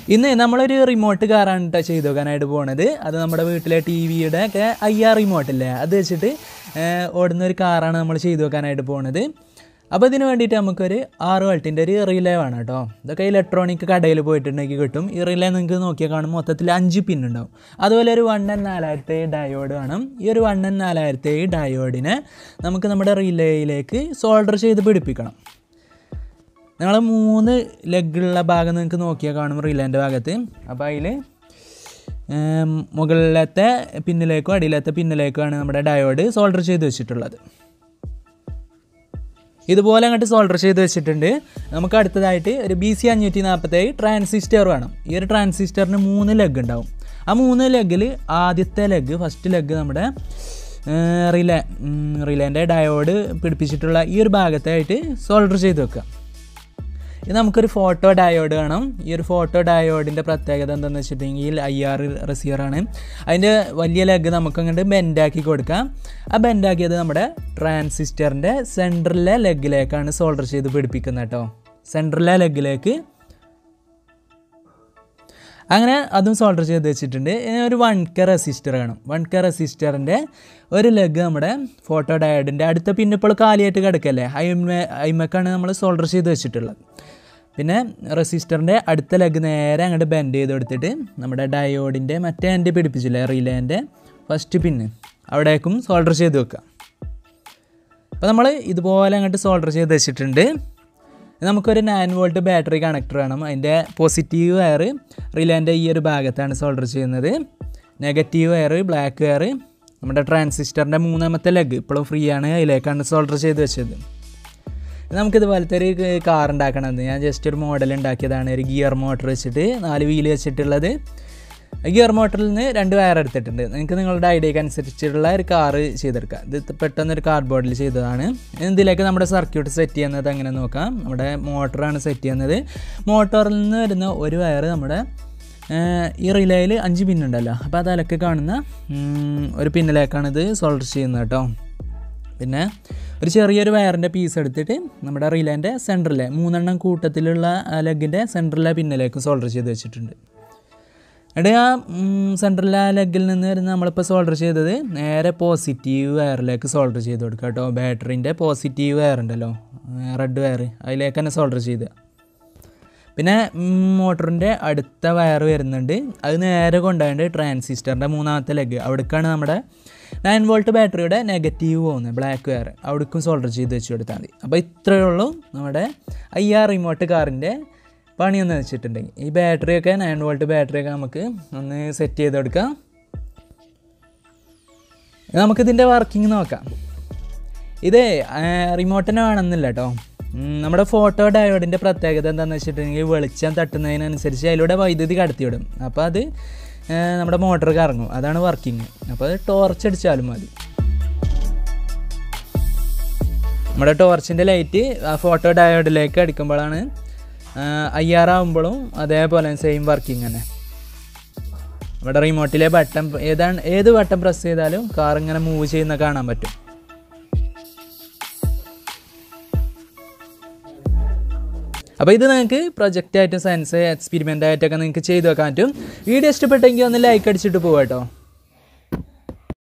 ഇന്ന് നമ്മളൊരു റിമോട്ട് കാറാണ് കേട്ടോ ചെയ്ത് നോക്കാനായിട്ട് പോണത് അത് നമ്മുടെ വീട്ടിലെ ടി വിയുടെ ഒക്കെ ഐ ആർ റിമോട്ടില്ലേ അത് വെച്ചിട്ട് ഏഹ്, ഓടുന്ന ഒരു കാറാണ് നമ്മൾ ചെയ്ത് നോക്കാനായിട്ട് പോണത് അപ്പോൾ ഇതിന് വേണ്ടിയിട്ട് നമുക്കൊരു ആറ് വോൾട്ടിൻ്റെ ഒരു റിലേ വേണം കേട്ടോ ഇതൊക്കെ ഇലക്ട്രോണിക് കടയിൽ പോയിട്ടുണ്ടെങ്കിൽ കിട്ടും ഈ റിലേ നിങ്ങൾക്ക് നോക്കിയാൽ കാണും മൊത്തത്തിൽ അഞ്ച് പിൻ ഉണ്ടാവും അതുപോലെ ഒരു വൺ എൻ നാലായിരത്തി ഡയോഡ് വേണം ഈ ഒരു വൺ എൻ നാലായിരത്തി ഡയോഡിനെ നമുക്ക് നമ്മുടെ റിലേയിലേക്ക് സോൾഡർ ചെയ്ത് പിടിപ്പിക്കണം നിങ്ങൾ മൂന്ന് ലെഗുള്ള ഭാഗം നിങ്ങൾക്ക് നോക്കിയാൽ കാണും റിലേൻ്റെ ഭാഗത്ത് അപ്പോൾ അതിൽ മുകളിലത്തെ പിന്നിലേക്കും അടിയിലത്തെ പിന്നിലേക്കുമാണ് നമ്മുടെ ഡയോഡ് സോൾഡർ ചെയ്ത് വെച്ചിട്ടുള്ളത് ഇതുപോലെ അങ്ങോട്ട് സോൾഡർ ചെയ്ത് വെച്ചിട്ടുണ്ട് നമുക്ക് അടുത്തതായിട്ട് ഒരു ബി സി അഞ്ഞൂറ്റി നാൽപ്പത്തേഴ് ട്രാൻസിസ്റ്റർ വേണം ഈ ഒരു ട്രാൻസിസ്റ്ററിന് മൂന്ന് ലെഗ് ഉണ്ടാവും ആ മൂന്ന് ലെഗിൽ ആദ്യത്തെ ലെഗ് ഫസ്റ്റ് ലെഗ് നമ്മുടെ റിലേ റിലേൻ്റെ ഡയോഡ് പിടിപ്പിച്ചിട്ടുള്ള ഈ ഒരു ഭാഗത്തായിട്ട് സോൾഡർ ചെയ്ത് വെക്കുക ഇത് നമുക്കൊരു ഫോട്ടോ ഡയോഡ് വേണം ഈ ഒരു ഫോട്ടോ ഡയോഡിൻ്റെ പ്രത്യേകത എന്താണെന്ന് വെച്ചിട്ടുണ്ടെങ്കിൽ ഐ ആർ റിസീവറാണ് അതിൻ്റെ വലിയ ലെഗ് നമുക്ക് അങ്ങോട്ട് ബെൻഡാക്കി കൊടുക്കാം ആ ബെൻഡാക്കിയത് നമ്മുടെ ട്രാൻസിസ്റ്ററിൻ്റെ സെൻറ്ററിലെ ലെഗിലേക്കാണ് സോൾഡർ ചെയ്ത് പിടിപ്പിക്കുന്നത് കേട്ടോ സെൻറ്ററിലെ ലെഗിലേക്ക് അങ്ങനെ അതും സോൾഡർ ചെയ്ത് വെച്ചിട്ടുണ്ട് ഇനി ഒരു വൺ കെ റെസിസ്റ്റർ വേണം വൺ കെ റെസിസ്റ്ററിൻ്റെ ഒരു ലെഗ് നമ്മുടെ ഫോട്ടോ ഡയോഡിൻ്റെ അടുത്ത പിന്നെ ഇപ്പോൾ കാലിയായിട്ട് കിടക്കല്ലേ അയിമ അയിമക്കാണ് നമ്മൾ സോൾഡർ ചെയ്ത് വെച്ചിട്ടുള്ളത് പിന്നെ റെസിസ്റ്ററിൻ്റെ അടുത്ത ലെഗ് നേരെ അങ്ങോട്ട് ബെൻഡ് ചെയ്ത് കൊടുത്തിട്ട് നമ്മുടെ ഡയോഡിൻ്റെ മറ്റേ എൻ്റെ പിടിപ്പിച്ചില്ലേ റിലേൻ്റെ ഫസ്റ്റ് പിന്ന് അവിടേക്കും സോൾഡർ ചെയ്ത് വെക്കുക അപ്പോൾ നമ്മൾ ഇതുപോലെ അങ്ങോട്ട് സോൾഡർ ചെയ്ത് വെച്ചിട്ടുണ്ട് നമുക്കൊരു നയൻ വോൾട്ട് ബാറ്ററി കണക്ടർ വേണം അതിൻ്റെ പോസിറ്റീവ് വയർ റിലേൻ്റെ ഈ ഒരു ഭാഗത്താണ് സോൾഡർ ചെയ്യുന്നത് നെഗറ്റീവ് വയർ ബ്ലാക്ക് വയർ നമ്മുടെ ട്രാൻസിസ്റ്ററിൻ്റെ മൂന്നാമത്തെ ലെഗ് ഇപ്പോഴും ഫ്രീ ആണ് അതിലേക്കാണ് സോൾഡർ ചെയ്ത് വെച്ചത് നമുക്കിതുപോലത്തെ ഒരു കാർ ഉണ്ടാക്കണത് ഞാൻ ജസ്റ്റ് ഒരു മോഡൽ ഉണ്ടാക്കിയതാണ് ഒരു ഗിയർ മോട്ടർ വെച്ചിട്ട് നാല് വീല് വെച്ചിട്ടുള്ളത് ഗിയർ മോട്ടറിൽ നിന്ന് രണ്ട് വയർ എടുത്തിട്ടുണ്ട് നിങ്ങൾക്ക് നിങ്ങളുടെ ഐഡിയക്ക് അനുസരിച്ചുള്ള ഒരു കാറ് ചെയ്തെടുക്കാം ഇത് പെട്ടെന്ന് ഒരു കാർഡ്ബോർഡിൽ ചെയ്തതാണ് ഇതിലേക്ക് നമ്മുടെ സർക്യൂട്ട് സെറ്റ് ചെയ്യുന്നത് എങ്ങനെ നോക്കാം നമ്മുടെ മോട്ടറാണ് സെറ്റ് ചെയ്യുന്നത് മോട്ടറിൽ നിന്ന് വരുന്ന ഒരു വയർ നമ്മുടെ ഏഹ്, ഈ റിലേയിൽ അഞ്ച് പിന്നുണ്ടല്ലോ അപ്പോൾ അത് അലക്ക് കാണുന്ന ഉം, ഒരു പിന്നിലേക്കാണ് ഇത് സോൾഡർ ചെയ്യുന്നത് കേട്ടോ പിന്നെ ഒരു ചെറിയൊരു വയറിൻ്റെ പീസ് എടുത്തിട്ട് നമ്മുടെ റിലേൻ്റെ സെൻറ്ററിലെ മൂന്നെണ്ണം കൂട്ടത്തിലുള്ള ലെഗിൻ്റെ സെൻറ്ററിലെ പിന്നിലേക്ക് സോൾഡർ ചെയ്ത് വെച്ചിട്ടുണ്ട് എടേ ആ സെൻട്രൽ ആ ലെഗിൽ നിന്ന് വരുന്ന നമ്മളിപ്പോൾ സോൾഡർ ചെയ്തത് നേരെ പോസിറ്റീവ് വയറിലേക്ക് സോൾഡർ ചെയ്ത് കൊടുക്കുക കേട്ടോ ബാറ്ററിൻ്റെ പോസിറ്റീവ് വയർ ഉണ്ടല്ലോ റെഡ് വയർ അതിലേക്ക് തന്നെ സോൾഡർ ചെയ്ത് പിന്നെ മോട്ടറിൻ്റെ അടുത്ത വയർ വരുന്നുണ്ട് അത് നേരെ കൊണ്ടുപോയിട്ട് ട്രാൻസിസ്റ്ററിൻ്റെ മൂന്നാമത്തെ ലെഗ് അവിടേക്കാണ് നമ്മുടെ നയൻ വോൾട്ട് ബാറ്ററിയുടെ നെഗറ്റീവ് പോകുന്നത് ബ്ലാക്ക് വയർ അവിടേക്കും സോൾഡർ ചെയ്ത് വെച്ച് കൊടുത്താൽ മതി അപ്പോൾ ഇത്രയേ ഉള്ളൂ നമ്മുടെ ഐ ആർ റിമോട്ട് കാറിൻ്റെ പണിയൊന്ന് വെച്ചിട്ടുണ്ടെങ്കിൽ ഈ ബാറ്ററിയൊക്കെ നയൻ വോൾട്ട് ബാറ്ററിയൊക്കെ നമുക്ക് ഒന്ന് സെറ്റ് ചെയ്ത് കൊടുക്കാം നമുക്കിതിൻ്റെ വർക്കിംഗ് നോക്കാം ഇത് റിമോട്ടിന് വേണമെന്നില്ല കേട്ടോ ഉം, നമ്മുടെ ഫോട്ടോ ഡയോഡിൻ്റെ പ്രത്യേകത എന്താണെന്ന് വെച്ചിട്ടുണ്ടെങ്കിൽ വെളിച്ചം തട്ടുന്നതിനനുസരിച്ച് അതിലൂടെ വൈദ്യുതി കടത്തിവിടും അപ്പോൾ അത് ആ, നമ്മുടെ മോട്ടർ കറങ്ങും അതാണ് വർക്കിംഗ് അപ്പോൾ അത് ടോർച്ച് അടിച്ചാലും മതി നമ്മുടെ ടോർച്ചിൻ്റെ ലൈറ്റ് ആ ഫോട്ടോ ഡയോഡിലേക്ക് അടിക്കുമ്പോഴാണ് ഐ ആർ ആകുമ്പോഴും അതേപോലെ സെയിം വർക്കിംഗ് തന്നെ നമ്മുടെ റിമോട്ടിലെ ബട്ടൺ ഏതാണ് ഏത് ബട്ടൺ പ്രസ് ചെയ്താലും കാർ ഇങ്ങനെ മൂവ് ചെയ്യുന്ന കാണാൻ പറ്റും അപ്പോൾ ഇത് നിങ്ങൾക്ക് പ്രൊജക്റ്റ് ആയിട്ടും സയൻസ് എക്സ്പെരിമെൻ്റ് ആയിട്ടൊക്കെ നിങ്ങൾക്ക് ചെയ്ത് വെക്കാൻ പറ്റും വീഡിയോ ഇഷ്ടപ്പെട്ടെങ്കിൽ ഒന്ന് ലൈക്ക് അടിച്ചിട്ട് പോകാം കേട്ടോ